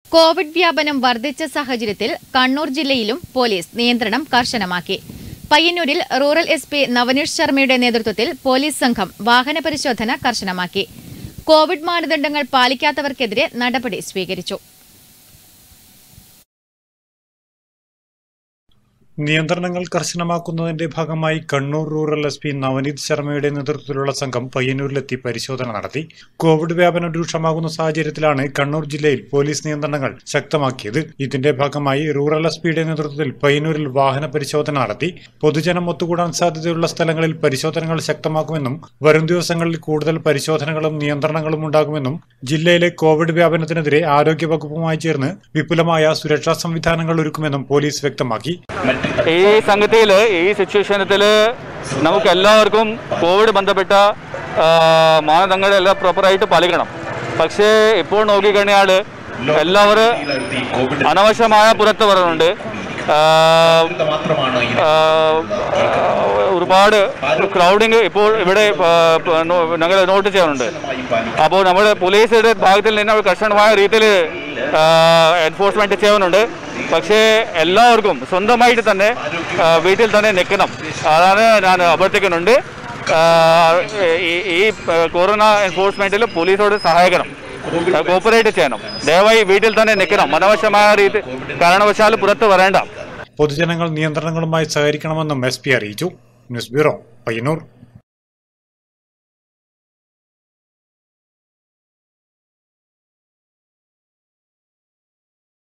Covid വ്യാപനം വർദ്ധിച്ച സാഹചര്യത്തിൽ കണ്ണൂർ ജില്ലയിലും പോലീസ് നിയന്ത്രണം കർശനമാക്കി പയ്യന്നൂരിൽ റൂറൽ എസ് പി നവനീഷ് ശർമ്മയുടെ നേതൃത്വത്തിൽ പോലീസ് സംഘം വാഹന പരിശോധന കർശനമാക്കി കോവിഡ് മാനദണ്ഡങ്ങൾ പാലിക്കാത്തവർക്കെതിരെ നടപടി സ്വീകരിച്ചു നിയന്ത്രണങ്ങൾ കർശനമാക്കുന്നതിന്റെ ഭാഗമായി Kannur rural S P Navneet ശർമ്മയുടെ നേതൃത്വത്തിലുള്ള സംഘം പയ്യന്നൂരിലെത്തി പരിശോധന നടത്തി കോവിഡ് വ്യാപനം രൂക്ഷമാകുന്ന സാഹചര്യത്തിലാണ് കണ്ണൂർ ജില്ലയിൽ പോലീസ് നിയന്ത്രണങ്ങൾ ശക്തമാക്കിയത് ഇതിന്റെ ഭാഗമായി റൂറൽ എസ് പിയുടെ നേതൃത്വത്തിൽ പയ്യന്നൂരിൽ വാഹന പരിശോധന നടത്തി പൊതുജനം ഒത്തുകൂടാൻ സാധ്യതയുള്ള സ്ഥലങ്ങളിൽ പരിശോധനകൾ ശക്തമാക്കുമെന്നും വരും ദിവസങ്ങളിൽ കൂടുതൽ പരിശോധനകളും നിയന്ത്രണങ്ങളും ഉണ്ടാകുമെന്നും ജില്ലയിലെ കോവിഡ് വ്യാപനത്തിനെതിരെ ആരോഗ്യ വകുപ്പുമായി ചേർന്ന് വിപുലമായ സുരക്ഷാ സംവിധാനങ്ങൾ ഒരുക്കുമെന്നും പോലീസ് വ്യക്തമാക്കി ഈ സംഗതിയിൽ ഈ സിറ്റുവേഷനത്തിൽ നമുക്ക് എല്ലാവർക്കും കോവിഡ് ബന്ധപ്പെട്ട ആ, മാനദണ്ഡങ്ങളെല്ലാം പ്രോപ്പറായിട്ട് പാലിക്കണം പക്ഷേ ഇപ്പോൾ നോക്കിക്കഴിഞ്ഞാൽ എല്ലാവരും അനാവശ്യമായ പുറത്ത് വരുന്നുണ്ട് ആ, ആ, ഒരുപാട് ക്രൗഡിങ് ഇപ്പോൾ ഇവിടെ ഞങ്ങൾ നോട്ട് ചെയ്യുന്നുണ്ട് അപ്പോൾ നമ്മൾ പോലീസിന്റെ ഭാഗത്തിൽ നിന്ന് ഒരു കർശനമായ രീതിയിൽ എൻഫോഴ്സ്മെന്റ് ചെയ്യുന്നുണ്ട് പക്ഷേ എല്ലാവർക്കും സ്വന്തമായിട്ട് തന്നെ ആ, വീട്ടിൽ തന്നെ നിൽക്കണം അതാണ് ഞാൻ അഭ്യർത്ഥിക്കുന്നുണ്ട് ആ, ഈ- ഈ കൊറോണ എൻഫോഴ്സ്മെന്റിൽ പോലീസോട് സഹായിക്കണം കോപ്പറേറ്റ് ചെയ്യണം ദയവായി വീട്ടിൽ തന്നെ നിൽക്കണം അനാവശ്യമായ രീതി കാരണവശാൽ പുറത്ത് വരേണ്ട പൊതുജനങ്ങൾ നിയന്ത്രണങ്ങളുമായി സഹകരിക്കണമെന്നും എസ് പി അറിയിച്ചു ന്യൂസ് ബ്യൂറോ പയ്യന്നൂർ